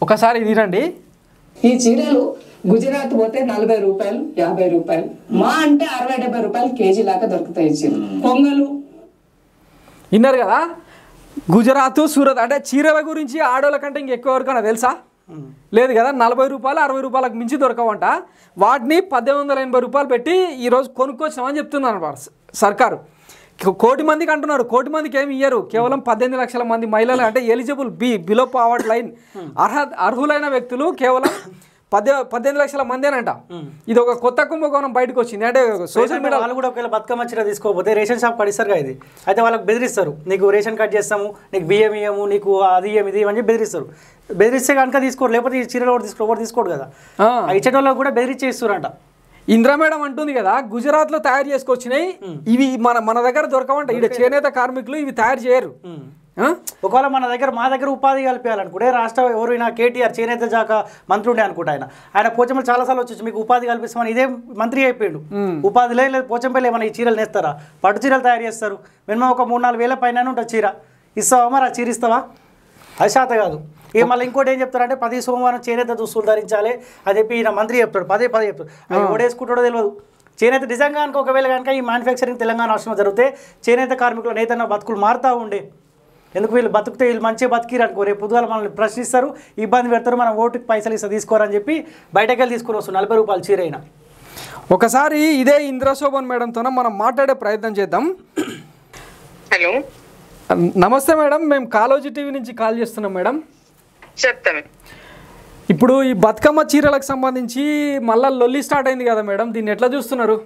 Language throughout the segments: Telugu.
ఒకసారి వినండి ఈ చీరలు గుజరాత్ పోతే నలభై రూపాయలు యాభై రూపాయలు మా అంటే అరవై డెబ్బై రూపాయలు కేజీ లాగా దొరుకుతాయి ఈ చీరలు కొంగలు విన్నారు కదా గుజరాత్ సూరత్ అంటే చీరల గురించి ఆడోళ్ళ కంటే ఇంకెక్కువ ఎవరికైనా తెలుసా లేదు కదా నలభై రూపాయలు అరవై రూపాయలకు మించి దొరకవంట వాటిని పద్దెనిమిది వందల ఎనభై రూపాయలు పెట్టి ఈరోజు కొనుక్కొచ్చినామని చెప్తున్నారు అన్నమాట సర్కారు కో- కోటి మందికి అంటున్నారు కోటి మందికి ఏమి ఇయ్యరు కేవలం పద్దెనిమిది లక్షల మంది మహిళలు అంటే eligible b below poverty line అర్హ అర్హులైన వ్యక్తులు కేవలం పద్దె పద్దెనిమిది లక్షల మందేనంట ఇది ఒక కొత్త కుంభకోణం బయటకు వచ్చింది అంటే సోషల్ మీడియా వాళ్ళు కూడా ఒకవేళ బతుకమ్మ చీర తీసుకోకపోతే రేషన్ షాప్ పడిస్తారు కదా ఇది అయితే వాళ్ళకి బెదిరిస్తారు నీకు రేషన్ కార్డ్ చేస్తాము నీకు బియ్యం ఇయ్యము నీకు అది ఇయ్యం ఇది ఇవన్నీ బెదిరిస్తారు బెదిరిస్తే కనుక తీసుకోరు లేకపోతే ఈ చీరలు కూడా తీసుకో ఎవరు తీసుకోడు కదా ఆ. ఆ ఇచ్చేటోళ్ళకి కూడా బెదిరించి ఇస్తారంట ఇందిరా మేడం అంటుంది కదా గుజరాత్ లో తయారు చేసుకొచ్చినాయి ఇవి మన మన దగ్గర దొరకవంట ఇక్కడ చేనేత కార్మికులు ఇవి తయారు చేయరు ఆ? ఒకవేళ మన దగ్గర మా దగ్గర ఉపాధి కల్పించాలనుకుంటే రాష్ట్ర ఎవరైనా కేటీఆర్ చేనేత శాఖ మంత్రి ఉండే అనుకుంటా ఆయన ఆయన పోచంపల్లి చాలాసార్లు వచ్చి మీకు ఉపాధి కల్పిస్తామని ఇదే మంత్రి అయిపోయాడు ఉపాధి లేదు లేదు పోచంపల్లి ఏమైనా ఈ చీరలు నేస్తారా పట్టు చీరలు తయారు చేస్తారు మినిమం ఒక మూడు నాలుగు వేల పైన ఉంటుంది చీర ఇస్తావా మరి ఆ చీర ఇస్తావా అది శాత కాదు ఇక మళ్ళీ ఇంకోటి ఏం చెప్తారంటే పది సోమవారం చేనేత దుస్తులు ధరించాలి అని చెప్పి ఈయన మంత్రి చెప్తాడు పదే పదే చెప్తాడు అది ఓడేసుకుంటాడో తెలియదు చేనేత నిజంగా కనుక ఒకవేళ కనుక ఈ మ్యానుఫ్యాక్చరింగ్ తెలంగాణ రాష్ట్రంలో జరిగితే చేనేత కార్మికుల నేతన్న బతుకులు మారుతూ ఉండే ఎందుకు వీళ్ళు బతుకుతే వీళ్ళు మంచిగా బతికిరు అనుకో రేపు పొద్దుగాల మనల్ని ప్రశ్నిస్తారు ఇబ్బంది పెడతారు మనం ఓటుకి పైసలు ఇస్తా తీసుకోరని చెప్పి బయటకు వెళ్ళి తీసుకుని వస్తారు నలభై రూపాయలు చీర అయినా ఒకసారి ఇదే ఇంద్రశోభన్ మేడంతో మనం మాట్లాడే ప్రయత్నం చేద్దాం హలో నమస్తే మేడం మేము కాలోజీ టీవీ నుంచి కాల్ చేస్తున్నాం మేడం చెప్తాను ఇప్పుడు ఈ బతుకమ్మ చీరలకు సంబంధించి మళ్ళా లొల్లి స్టార్ట్ అయింది కదా మేడం దీన్ని ఎట్లా చూస్తున్నారు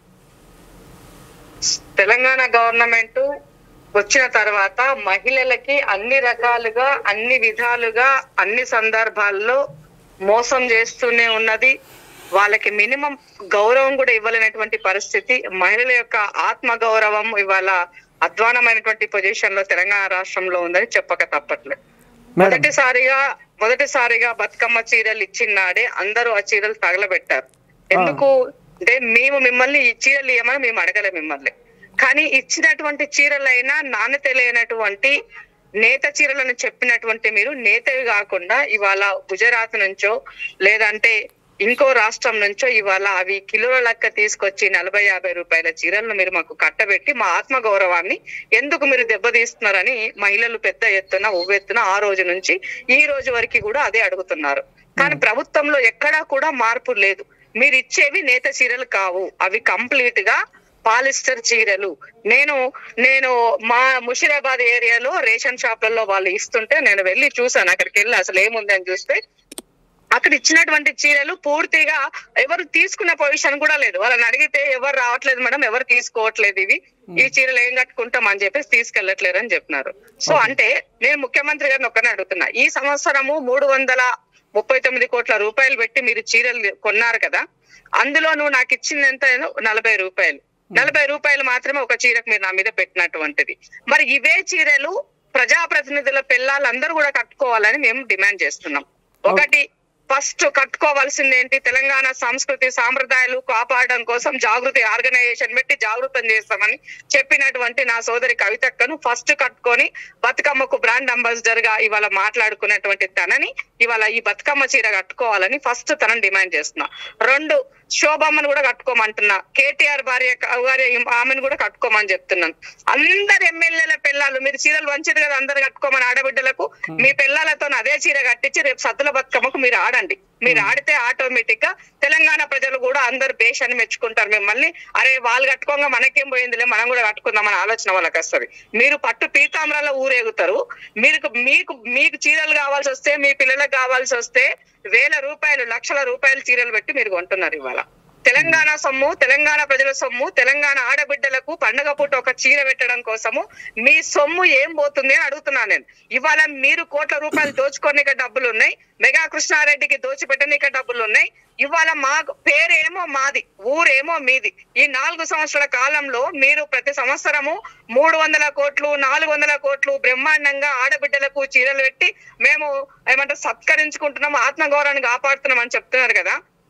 తెలంగాణ గవర్నమెంట్ వచ్చిన తర్వాత మహిళలకి అన్ని రకాలుగా అన్ని విధాలుగా అన్ని సందర్భాల్లో మోసం చేస్తూనే ఉన్నది వాళ్ళకి మినిమం గౌరవం కూడా ఇవ్వలేనటువంటి పరిస్థితి మహిళల యొక్క ఆత్మ గౌరవం ఇవాళ అధ్వానమైనటువంటి పొజిషన్ లో తెలంగాణ రాష్ట్రంలో ఉందని చెప్పక తప్పట్లేదు మేడం మొదటిసారిగా మొదటిసారిగా బతుకమ్మ చీరలు ఇచ్చినాడే అందరూ ఆ చీరలు తగలబెట్టారు ఎందుకు అంటే మేము మిమ్మల్ని ఈ చీరలు ఇవ్వమని మేము అడగలే మిమ్మల్ని కానీ ఇచ్చినటువంటి చీరలైనా నాణ్యత లేనటువంటి నేత చీరలను చెప్పినటువంటి మీరు నేతవి కాకుండా ఇవాళ గుజరాత్ నుంచో లేదంటే ఇంకో రాష్ట్రం నుంచో ఇవాళ అవి కిలోల లెక్క తీసుకొచ్చి నలభై యాభై రూపాయల చీరలను మీరు మాకు కట్టబెట్టి మా ఆత్మ గౌరవాన్ని ఎందుకు మీరు దెబ్బతీస్తున్నారని మహిళలు పెద్ద ఎత్తున ఉవ్వెత్తున ఆ రోజు నుంచి ఈ రోజు వరకు కూడా అదే అడుగుతున్నారు కానీ ప్రభుత్వంలో ఎక్కడా కూడా మార్పు లేదు మీరు ఇచ్చేవి నేత చీరలు కావు అవి కంప్లీట్ గా పాలిస్టర్ చీరలు నేను నేను మా ముషిరాబాద్ ఏరియాలో రేషన్ షాప్లలో వాళ్ళు ఇస్తుంటే నేను వెళ్ళి చూసాను అక్కడికి వెళ్ళి అసలు ఏముంది అని చూస్తే అక్కడ ఇచ్చినటువంటి చీరలు పూర్తిగా ఎవరు తీసుకున్న పొజిషన్ కూడా లేదు వాళ్ళని అడిగితే ఎవరు రావట్లేదు మేడం ఎవరు తీసుకోవట్లేదు ఇవి ఈ చీరలు ఏం కట్టుకుంటాం అని చెప్పేసి తీసుకెళ్లట్లేరు అని చెప్పినారు సో అంటే నేను ముఖ్యమంత్రి గారిని ఒక్కనే అడుగుతున్నా ఈ సంవత్సరము మూడు వందల ముప్పై తొమ్మిది కోట్ల రూపాయలు పెట్టి మీరు చీరలు కొన్నారు కదా అందులో నువ్వు నాకు ఇచ్చింది ఎంత నలభై రూపాయలు నలభై రూపాయలు మాత్రమే ఒక చీరకు మీరు నా మీద పెట్టినటువంటిది మరి ఇవే చీరలు ప్రజాప్రతినిధుల పిల్లలందరూ కూడా కట్టుకోవాలని మేము డిమాండ్ చేస్తున్నాం ఒకటి ఫస్ట్ కట్టుకోవాల్సింది ఏంటి తెలంగాణ సంస్కృతి సాంప్రదాయాలు కాపాడడం కోసం జాగృతి ఆర్గనైజేషన్ పెట్టి జాగృతం చేస్తామని చెప్పినటువంటి నా సోదరి కవితక్కను ఫస్ట్ కట్టుకొని బతుకమ్మకు బ్రాండ్ అంబాసిడర్ గా ఇవాళ మాట్లాడుకున్నటువంటి తనని ఇవాళ ఈ బతుకమ్మ చీర కట్టుకోవాలని ఫస్ట్ తనని డిమాండ్ చేస్తున్నా రెండు శోభమ్మను కూడా కట్టుకోమంటున్నా కేటీఆర్ భార్య భార్య ఆమెను కూడా కట్టుకోమని చెప్తున్నాను అందరు ఎమ్మెల్యేల పిల్లలు మీరు చీరలు వంచేది కదా అందరు కట్టుకోమని ఆడబిడ్డలకు మీ పిల్లలతో అదే చీర కట్టించి రేపు సద్దుల బతుకమ్మకు మీరు ఆడండి మీరు ఆడితే ఆటోమేటిక్ గా తెలంగాణ ప్రజలు కూడా అందరు బేష్ అని మెచ్చుకుంటారు మిమ్మల్ని అరే వాళ్ళు కట్టుకోగా మనకేం పోయిందిలే మనం కూడా కట్టుకుందాం అనే ఆలోచన వాళ్ళకి వస్తుంది మీరు పట్టు పీతాంబరాల ఊరేగుతారు మీకు మీకు మీకు చీరలు కావాల్సి వస్తే మీ పిల్లలకు కావాల్సి వస్తే వేల రూపాయలు లక్షల రూపాయలు చీరలు పెట్టి మీరు కొంటున్నారు ఇవాళ తెలంగాణ సొమ్ము తెలంగాణ ప్రజల సొమ్ము తెలంగాణ ఆడబిడ్డలకు పండగ పూట ఒక చీర పెట్టడం కోసము మీ సొమ్ము ఏం పోతుంది అని అడుగుతున్నాను నేను ఇవాళ మీరు కోట్ల రూపాయలు దోచుకోనిక డబ్బులు ఉన్నాయి మెగా కృష్ణారెడ్డికి దోచిపెట్టనిక డబ్బులు ఉన్నాయి ఇవాళ మా పేరేమో మాది ఊరేమో మీది ఈ నాలుగు సంవత్సరాల కాలంలో మీరు ప్రతి సంవత్సరము మూడు వందల కోట్లు నాలుగు వందల కోట్లు బ్రహ్మాండంగా ఆడబిడ్డలకు చీరలు పెట్టి మేము ఏమంటారు సత్కరించుకుంటున్నాము ఆత్మగౌరవాన్ని కాపాడుతున్నాం అని చెప్తున్నారు కదా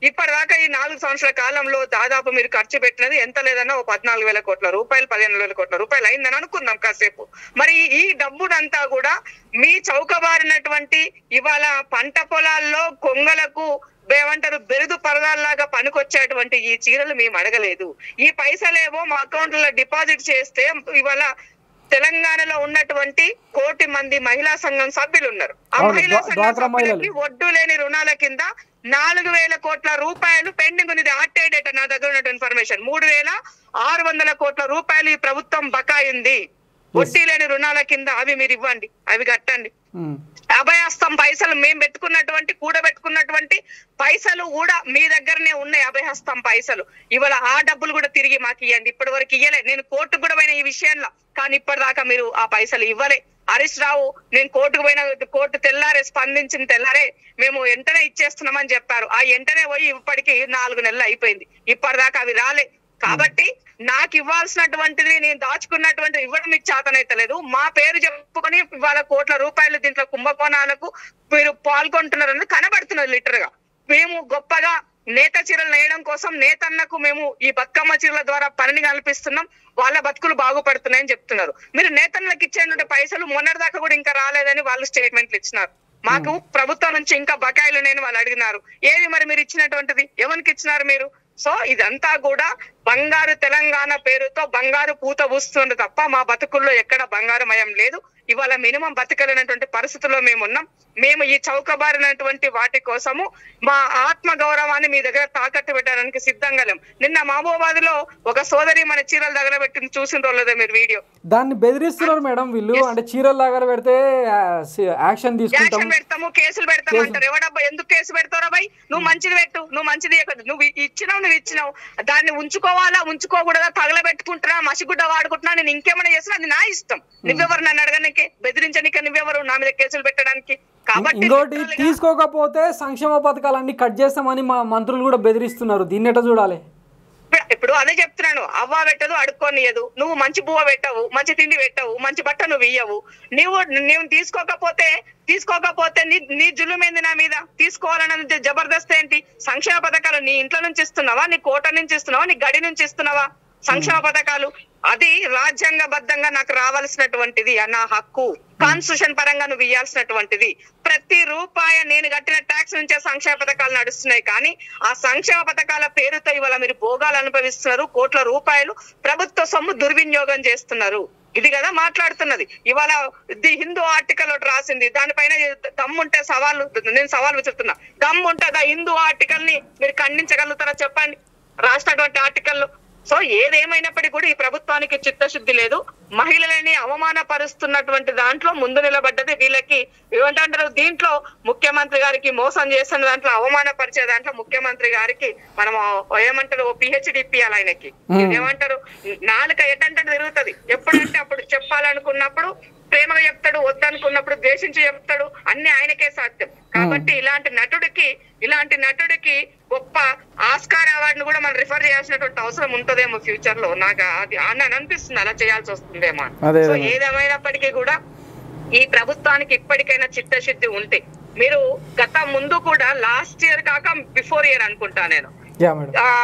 ఇప్పటిదాకా ఈ నాలుగు సంవత్సరాల కాలంలో దాదాపు మీరు ఖర్చు పెట్టినది ఎంత లేదన్నా ఓ పద్నాలుగు వేల కోట్ల రూపాయలు పదిహేను వేల కోట్ల రూపాయలు అయిందని అనుకుందాం కాసేపు మరి ఈ డబ్బునంతా కూడా మీ చౌకబారినటువంటి ఇవాళ పంట పొలాల్లో కొంగలకు ఏమంటారు బెరుదు పరదాల్లాగా పనికొచ్చేటువంటి ఈ చీరలు మేము అడగలేదు ఈ పైసలేమో మా అకౌంట్లలో డిపాజిట్ చేస్తే ఇవాళ తెలంగాణలో ఉన్నటువంటి కోటి మంది మహిళా సంఘం సభ్యులు ఉన్నారు ఆ అవును, మహిళా డ్వా- సంఘం డ్వాక్రా మహిళలు. సభ్యులకి వడ్డూ లేని రుణాల కింద నాలుగు వేల కోట్ల రూపాయలు పెండింగ్ ఉంది ఆర్టే డేటా నా దగ్గర ఉన్న ఇన్ఫర్మేషన్ మూడు వేల ఆరు వందల కోట్ల రూపాయలు ఈ ప్రభుత్వం బకాయింది వడ్డీ లేని రుణాల కింద అవి మీరు ఇవ్వండి అవి కట్టండి ఉమ్. అభయహస్తం పైసలు మేము పెట్టుకున్నటువంటి కూడబెట్టుకున్నటువంటి పైసలు కూడా మీ దగ్గరనే ఉన్నాయి అభయహస్తం పైసలు ఇవాళ ఆ డబ్బులు కూడా తిరిగి మాకు ఇవ్వండి ఇప్పటి వరకు ఇయ్యలే నేను కోర్టుకు కూడా పోయిన ఈ విషయంలో కానీ ఇప్పటిదాకా మీరు ఆ పైసలు ఇవ్వలే హరీష్ రావు నేను కోర్టుకు పోయిన కోర్టు తెల్లారే స్పందించిన తెల్లారే మేము వెంటనే ఇచ్చేస్తున్నామని చెప్పారు ఆ వెంటనే పోయి ఇప్పటికి నాలుగు నెలలు అయిపోయింది ఇప్పటిదాకా అవి రాలే కాబట్టి నాకు ఇవ్వాల్సినటువంటిది నేను దాచుకున్నటువంటి ఇవ్వడం మీకు చేతనైతలేదు మా పేరు చెప్పుకొని ఇవాళ కోట్ల రూపాయలు దీంట్లో కుంభకోణాలకు మీరు పాల్గొంటున్నారని కనబడుతున్నది లిటర్ గా మేము గొప్పగా నేత చీరలు నేయడం కోసం నేతన్నకు మేము ఈ బతుకమ్మ చీరల ద్వారా పనిని కల్పిస్తున్నాం వాళ్ళ బతుకులు బాగుపడుతున్నాయని చెప్తున్నారు మీరు నేతన్నలకు ఇచ్చేటువంటి పైసలు మొన్నటిదాకా కూడా ఇంకా రాలేదని వాళ్ళు స్టేట్మెంట్లు ఇచ్చినారు మాకు ప్రభుత్వం నుంచి ఇంకా బకాయిలు నేను వాళ్ళు అడిగినారు ఏది మరి మీరు ఇచ్చినటువంటిది ఎవరికి ఇచ్చినారు మీరు సో ఇదంతా కూడా బంగారు తెలంగాణ పేరుతో బంగారు పూత పూస్తుంది తప్ప మా బతుకుల్లో ఎక్కడ బంగారమయం లేదు ఇవాళ మినిమం బతకలేనటువంటి పరిస్థితుల్లో మేము ఉన్నాం మేము ఈ చౌకబారినటువంటి వాటి కోసము మా ఆత్మ గౌరవాన్ని మీ దగ్గర తాకట్టు పెట్టడానికి సిద్ధంగా లేం నిన్న మహబూబాద్ లో ఒక సోదరి మన చీరలు దగ్గర పెట్టింది చూసిన రోజులేదో మీరు వీడియో దాన్ని బెదిరిస్తున్నారు మేడం వీళ్ళు అంటే చీరల దగ్గర పెడితే ఆ, సి- యాక్షన్ తీసుకుంటాం యాక్షన్ పెడతాము కేసులు పెడతాము అంటారు ఎవడబ్బా ఎందుకు కేసు పెడతారా బాయ్ నువ్వు మంచిది పెట్టు నువ్వు మంచిది ఇవ్వకు. నువ్వు ఇచ్చినావు నువ్వు ఇచ్చినావు దాన్ని ఉంచుకోవాలా ఉంచుకోకూడదా తగలబెట్టుకుంటున్నా మసిగుడ్డ వాడుకుంటున్నా నేను ఇంకేమైనా చేసినా అది నా ఇష్టం నువ్వెవరు నన్ను అడగనికే బెదిరించనికే నువ్వెవరు నా మీద కేసులు పెట్టడానికి కాబట్టి ఇంకోటి literal గా- తీసుకోకపోతే సంక్షేమ పథకాలన్నీ కట్ చేస్తామని మా మంత్రులు కూడా బెదిరిస్తున్నారు దీన్ని ఎట్లా చూడాలి ఇప్పుడు- ఇప్పుడు అదే చెప్తున్నాను అవ్వ పెట్టదు అడుక్కోనియదు నువ్వు మంచి బువ్వ పెట్టవు మంచి తిండి పెట్టవు మంచి బట్ట నువ్వు ఇయ్యవు నువ్వు నువ్వు తీసుకోకపోతే తీసుకోకపోతే నీ నీ జులుమేంది నా మీద తీసుకోవాలన్నది జ- జబర్దస్త్ ఏంటి సంక్షేమ పథకాలు నీ ఇంట్లో నుంచి ఇస్తున్నావా నీ కోట నుంచి ఇస్తున్నావా నీ గడి నుంచి ఇస్తున్నావా సంక్షేమ పథకాలు అది రాజ్యాంగబద్ధంగా నాకు రావాల్సినటువంటిది ఆ నా హక్కు కాన్స్టిట్యూషన్ పరంగా నువ్వు ఇవ్వాల్సినటువంటిది ప్రతి రూపాయి నేను కట్టిన ట్యాక్స్ నుంచే సంక్షేమ పథకాలు నడుస్తున్నాయి కానీ ఆ సంక్షేమ పథకాల పేరుతో ఇవాళ మీరు భోగాలు అనుభవిస్తున్నారు కోట్ల రూపాయలు ప్రభుత్వ సొమ్ము దుర్వినియోగం చేస్తున్నారు ఇది కదా మాట్లాడుతున్నది ఇవాళ ది హిందూ ఆర్టికల్ ఒకటి రాసింది దానిపైన దమ్ముంటే సవాళ్ళు నేను సవాల్ విసురుతున్నా దమ్ముంటే ఆ హిందూ ఆర్టికల్ ని మీరు ఖండించగలుగుతారా చెప్పండి రాసినటువంటి ఆర్టికల్ సో ఏదేమైనప్పటికీ కూడా ఈ ప్రభుత్వానికి చిత్తశుద్ధి లేదు మహిళలని అవమానపరుస్తున్నటువంటి దాంట్లో ముందు నిలబడ్డది వీళ్ళకి ఏమంటారు దీంట్లో ముఖ్యమంత్రి గారికి మోసం చేస్తున్న దాంట్లో అవమానపరిచే దాంట్లో ముఖ్యమంత్రి గారికి మనం ఏమంటారు పిహెచ్డి ఇప్పియాలి ఆయనకి ఏమంటారు నాలుక ఎటంటే తిరుగుతది ఎప్పుడంటే అప్పుడు చెప్పాలనుకున్నప్పుడు ప్రేమగా చెప్తాడు వద్దనుకున్నప్పుడు ద్వేషించి చెప్తాడు అన్ని ఆయనకే సాధ్యం కాబట్టి ఇలాంటి నటుడికి ఇలాంటి నటుడికి గొప్ప ఆస్కార్ అవార్డును కూడా మనం రిఫర్ చేయాల్సినటువంటి అవసరం ఉంటదేమో ఫ్యూచర్ లో నాకు అది అని అనిపిస్తుంది అలా చేయాల్సి వస్తుందేమో అదే, సో అదే. ఏదేమైనప్పటికీ కూడా ఈ ప్రభుత్వానికి ఇప్పటికైనా చిత్తశుద్ధి ఉంటే మీరు గత ముందు కూడా లాస్ట్ ఇయర్ కాక బిఫోర్ ఇయర్ అనుకుంటా నేను యా మేడం ఆ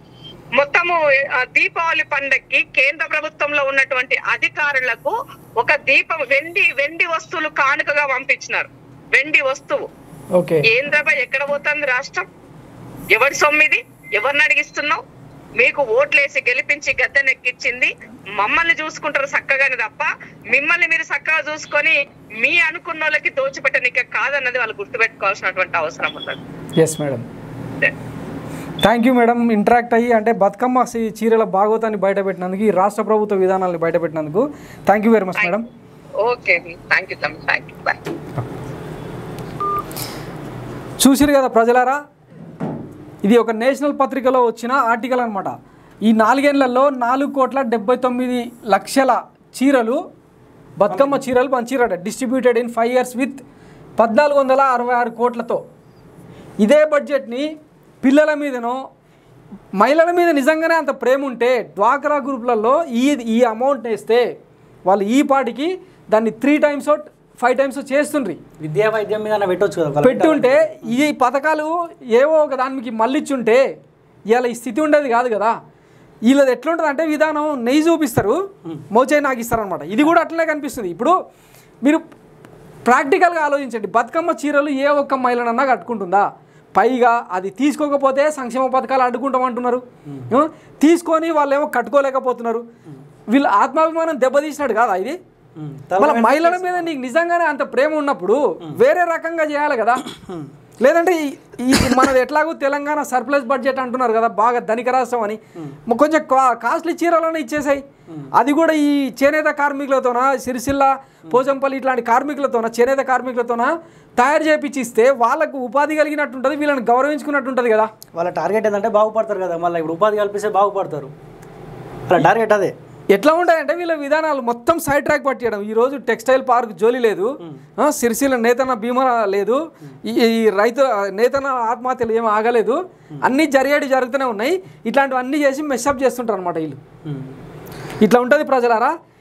మొత్తము ఆ, దీపావళి పండక్కి కేంద్ర ప్రభుత్వంలో ఉన్నటువంటి అధికారులకు ఒక దీపం వెండి వెండి వస్తువులు కానుకగా పంపించినారు వెండి వస్తువు ఓకే ఏంద్రపై ఎక్కడ పోతుంది రాష్ట్రం ఎవరి సొమ్మిది ఎవరిని అడిగిస్తున్నావు మీకు ఓట్లేసి గెలిపించి గద్దెనెక్కిచ్చింది మమ్మల్ని చూసుకుంటారు చక్కగానే తప్ప మిమ్మల్ని మీరు చక్కగా చూసుకొని మీ అనుకున్న వాళ్ళకి దోచిపెట్టనిక కాదన్నది వాళ్ళు గుర్తుపెట్టుకోవాల్సినటువంటి అవసరం ఉన్నది yes madam thank you madam interact అయ్యి అంటే బతుకమ్మ సి- చీరల భాగవతాన్ని బయటపెట్టినందుకు ఈ రాష్ట్ర ప్రభుత్వ విధానాలను బయటపెట్టినందుకు thank you very much madam okay thank you తమ్మి థ్యాంక్ యూ బాయ్ చూసిరు కదా ప్రజలారా ఇది ఒక నేషనల్ పత్రికలో వచ్చిన ఆర్టికల్ అనమాట ఈ నాలుగేళ్లలో నాలుగు కోట్ల డెబ్బై తొమ్మిది లక్షల చీరలు బతుకమ్మ చీరలు పంచిరట distributed in five years with పద్నాలుగు వందల అరవై ఆరు కోట్లతో ఇదే బడ్జెట్ని పిల్లల మీదనో మహిళల మీద నిజంగానే అంత ప్రేమ ఉంటే డ్వాక్రా గ్రూప్లలో ఈ ఈ అమౌంట్ వేస్తే వాళ్ళు ఈ పాటికి దాన్ని త్రీ టైమ్స్ ఫైవ్ టైమ్స్ చేస్తుండ్రి విద్యా వైద్యం మీద పెట్టొచ్చు కదా ఒకవేళ పెట్టుంటే ఈ పథకాలు ఏవో ఒక దానికి మళ్ళిచ్చుంటే ఇవాళ ఈ స్థితి ఉండేది కాదు కదా వీళ్ళది ఎట్లుంటుంది అంటే విధానం నెయ్యి చూపిస్తారు మోచే నాకు ఇస్తారనమాట ఇది కూడా అట్లనే కనిపిస్తుంది ఇప్పుడు మీరు ప్రాక్టికల్గా ఆలోచించండి బతుకమ్మ చీరలు ఏ ఒక్క మహిళనన్నా కట్టుకుంటుందా పైగా అది తీసుకోకపోతే సంక్షేమ పథకాలు అడ్డుకుంటామంటున్నారు ఏమో? తీసుకొని వాళ్ళు ఏమో కట్టుకోలేకపోతున్నారు వీళ్ళు ఆత్మాభిమానం దెబ్బతీసినట్టు కాదా ఇది ఉమ్. మళ్ళీ మహిళల మీద నీకు నిజంగానే అంత ప్రేమ ఉన్నప్పుడు వేరే రకంగా చేయాలి కదా లేదంటే ఈ- ఈ మనది ఎట్లాగో తెలంగాణ సర్ప్లస్ బడ్జెట్ అంటున్నారు కదా బాగా ధనిక రాష్ట్రం అని మ- కొంచెం కా- కాస్ట్లీ చీరలోనే ఇచ్చేసాయి అది కూడా ఈ చేనేత కార్మికులతోన సిరిసిల్ల పోచంపల్లి ఇట్లాంటి కార్మికులతోన చేనేత కార్మికులతోన తయారు చేపించి ఇస్తే వాళ్ళకు ఉపాధి కలిగినట్టు ఉంటుంది వీళ్ళని గౌరవించుకున్నట్టు ఉంటుంది కదా వాళ్ళ టార్గెట్ ఏంటంటే బాగుపడతారు కదా మళ్ళీ ఇప్పుడు ఉపాధి కల్పిస్తే బాగుపడతారు వాళ్ళ టార్గెట్ అదే ఎట్లా ఉంటాయంటే వీళ్ళ విధానాలు మొత్తం సైడ్ ట్రాక్ పట్టేయడం ఈ రోజు టెక్స్టైల్ పార్క్ జోలి లేదు ఆ, సిరిసిల్ల నేతన భీమా లేదు ఈ ఈ రైతు నేతన ఆత్మహత్యలు ఏమి ఆగలేదు అన్నీ జరిగేటి జరుగుతూనే ఉన్నాయి ఇట్లాంటివన్నీ చేసి మెస్అప్ చేస్తుంటారు అనమాట వీళ్ళు ఉమ్. ఇట్లా ఉంటుంది ప్రజలారా